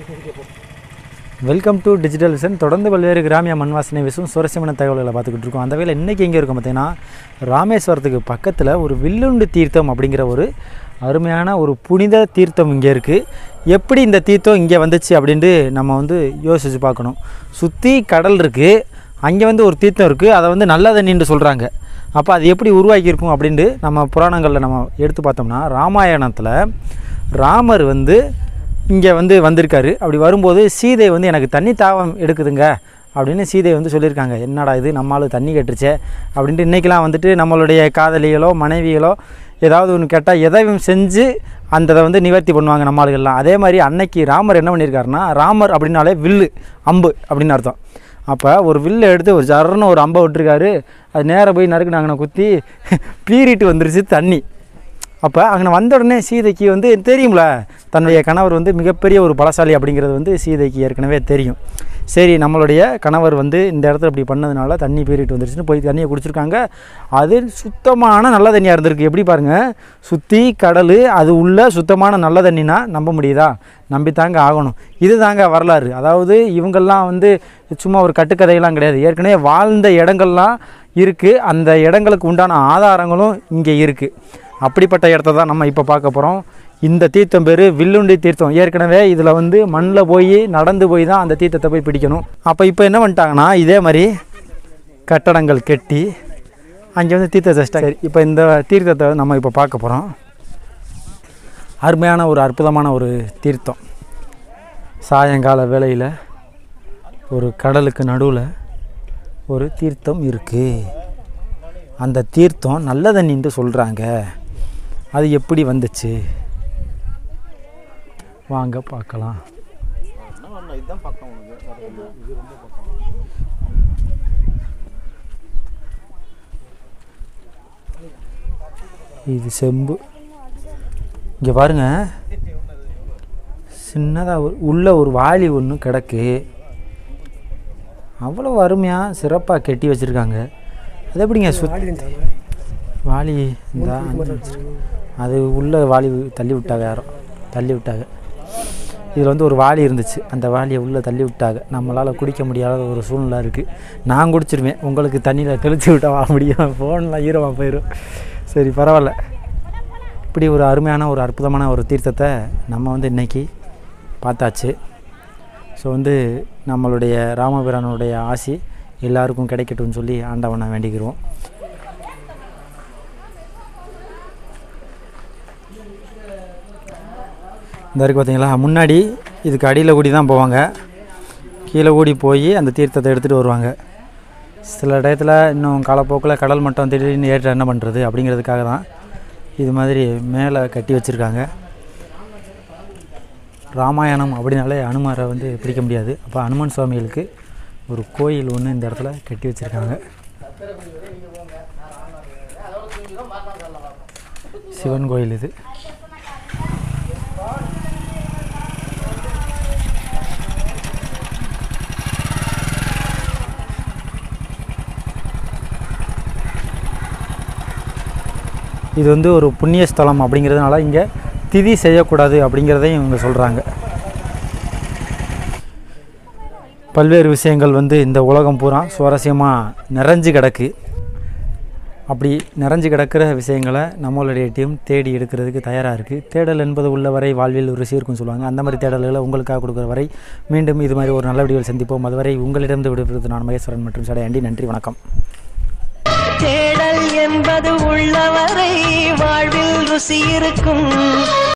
welcome to digital vision தொடர்ந்து பல்வேறு கிராமிய மண் வாசனை வீசும் சுவாரஸ்யமான தகவல்களை பார்த்துக்கிட்டு இருக்கோம் அந்த வகையில் இன்றைக்கி எங்கே இருக்கோம் பார்த்தீங்கன்னா ராமேஸ்வரத்துக்கு பக்கத்தில் ஒரு வில்லுண்டு தீர்த்தம் அப்படிங்கிற ஒரு அருமையான ஒரு புனித தீர்த்தம் இங்கே இருக்குது எப்படி இந்த தீர்த்தம் இங்கே வந்துச்சு அப்படின்ட்டு நம்ம வந்து யோசித்து பார்க்கணும் சுற்றி கடல் இருக்குது அங்கே வந்து ஒரு தீர்த்தம் இருக்குது அதை வந்து நல்ல தண்ணின்னு சொல்கிறாங்க அப்போ அது எப்படி உருவாக்கியிருக்கும் அப்படின்ட்டு நம்ம புராணங்களில் நம்ம எடுத்து பார்த்தோம்னா ராமாயணத்தில் ராமர் வந்து இங்கே வந்து வந்திருக்காரு அப்படி வரும்போது சீதை வந்து எனக்கு தண்ணி தாவம் எடுக்குதுங்க அப்படின்னு சீதை வந்து சொல்லியிருக்காங்க என்னடா இது நம்மளால் தண்ணி கட்டுருச்சே அப்படின்ட்டு இன்றைக்கெலாம் வந்துட்டு நம்மளுடைய காதலிகளோ மனைவிகளோ ஏதாவது ஒன்று கேட்டால் எதையும் செஞ்சு அந்த இதை வந்து நிவர்த்தி பண்ணுவாங்க நம்ம ஆளுகள்லாம் அதே மாதிரி அன்னைக்கு ராமர் என்ன பண்ணியிருக்காருன்னா ராமர் அப்படின்னாலே வில்லு அம்பு அப்படின்னு அர்த்தம் அப்போ ஒரு வில்லை எடுத்து ஒரு ஜர்னு ஒரு அம்பை விட்டுருக்காரு அது நேராக போய் நறுக்கு நாங்கள் குத்தி பீறிட்டு வந்துருச்சு தண்ணி அப்போ அங்கே வந்த உடனே சீதைக்கு வந்து தெரியும்ல தன்னுடைய கணவர் வந்து மிகப்பெரிய ஒரு பலசாலி அப்படிங்கிறது வந்து சீதைக்கு ஏற்கனவே தெரியும் சரி நம்மளுடைய கணவர் வந்து இந்த இடத்துல இப்படி பண்ணதுனால தண்ணி பீறிட்டு வந்துருச்சுன்னு போய் தண்ணியை குடிச்சிருக்காங்க அது சுத்தமான நல்ல தண்ணியாக இருந்திருக்கு எப்படி பாருங்கள் சுற்றி கடல் அது உள்ள சுத்தமான நல்ல தண்ணினா நம்ப முடியுதா நம்பி தாங்க ஆகணும் இது தாங்க வரலாறு அதாவது இவங்கெல்லாம் வந்து சும்மா ஒரு கட்டுக்கதையெல்லாம் கிடையாது ஏற்கனவே வாழ்ந்த இடங்கள்லாம் இருக்குது அந்த இடங்களுக்கு உண்டான ஆதாரங்களும் இங்கே இருக்குது அப்படிப்பட்ட இடத்த தான் நம்ம இப்போ பார்க்க போகிறோம் இந்த தீர்த்தம் பேர் வில்லுண்டி தீர்த்தம் ஏற்கனவே இதில் வந்து மண்ணில் போய் நடந்து போய் தான் அந்த தீர்த்தத்தை போய் பிடிக்கணும் அப்போ இப்போ என்ன பண்ணிட்டாங்கன்னா இதே மாதிரி கட்டடங்கள் கட்டி அங்கே வந்து தீர்த்தத்தை சரி இப்போ இந்த தீர்த்தத்தை நம்ம இப்போ பார்க்க போகிறோம் அருமையான ஒரு அற்புதமான ஒரு தீர்த்தம் சாயங்கால வேளையில் ஒரு கடலுக்கு நடுவில் ஒரு தீர்த்தம் இருக்குது அந்த தீர்த்தம் நல்ல தண்ணின்ட்டு சொல்கிறாங்க அது எப்படி வந்துச்சு வாங்க பார்க்கலாம் இது செம்பு இங்கே பாருங்க சின்னதாக ஒரு உள்ள ஒரு வாளி ஒன்று கிடக்கு அவ்வளோ அருமையாக சிறப்பாக கட்டி வச்சுருக்காங்க அது எப்படிங்க சுத் வாளி இந்த அது உள்ள வாளி தள்ளி விட்டாங்க யாரோ தள்ளி விட்டாங்க இதில் வந்து ஒரு வாளி இருந்துச்சு அந்த வாளியை உள்ளே தள்ளி விட்டாங்க நம்மளால் குடிக்க முடியாத ஒரு சூழ்நிலை இருக்குது நான் குடிச்சிருவேன் உங்களுக்கு தண்ணியில் தெளித்து விட்டா வா முடியும் ஃபோன்லாம் ஈரமாக போயிடும் சரி பரவாயில்ல இப்படி ஒரு அருமையான ஒரு அற்புதமான ஒரு தீர்த்தத்தை நம்ம வந்து இன்றைக்கி பார்த்தாச்சு ஸோ வந்து நம்மளுடைய ராமபிரானுடைய ஆசி எல்லாருக்கும் கிடைக்கட்டும்னு சொல்லி ஆண்டவனை வேண்டிக்கிறோம் இந்த இருக்கு பார்த்தீங்களா முன்னாடி இதுக்கு அடியில் கூடி தான் போவாங்க கீழே கூடி போய் அந்த தீர்த்தத்தை எடுத்துகிட்டு வருவாங்க சில டயத்தில் இன்னும் காலப்போக்கில் கடல் மட்டம் திடீர்னு ஏற்ற என்ன பண்ணுறது அப்படிங்கிறதுக்காக தான் இது மாதிரி மேலே கட்டி வச்சுருக்காங்க ராமாயணம் அப்படின்னாலே அனுமாரை வந்து பிடிக்க முடியாது அப்போ அனுமன் சுவாமிகளுக்கு ஒரு கோயில் ஒன்று இந்த இடத்துல கட்டி வச்சுருக்காங்க சிவன் கோயில் இது இது வந்து ஒரு புண்ணிய ஸ்தலம் அப்படிங்கிறதுனால இங்கே திதி செய்யக்கூடாது அப்படிங்கிறதையும் இவங்க சொல்கிறாங்க பல்வேறு விஷயங்கள் வந்து இந்த உலகம் பூரா சுவாரஸ்யமாக நிறைஞ்சு கிடக்கு அப்படி நிறைஞ்சு கிடக்கிற விஷயங்களை நம்மளுடைய டீம் தேடி எடுக்கிறதுக்கு தயாராக இருக்குது தேடல் என்பது உள்ள வரை வாழ்வில் ஒரு சீர்க்கும் சொல்லுவாங்க அந்த மாதிரி தேடல்களை உங்களுக்காக கொடுக்குற வரை மீண்டும் இது மாதிரி ஒரு நல்ல வீடியோவில் சந்திப்போம் அதுவரை உங்களிடம் விடுபடுவது நான் மகேஸ்வரன் மற்றும் சடையாண்டி நன்றி வணக்கம் தேடல் என்பது உள்ளவரை வாழ்வில் ருசி இருக்கும்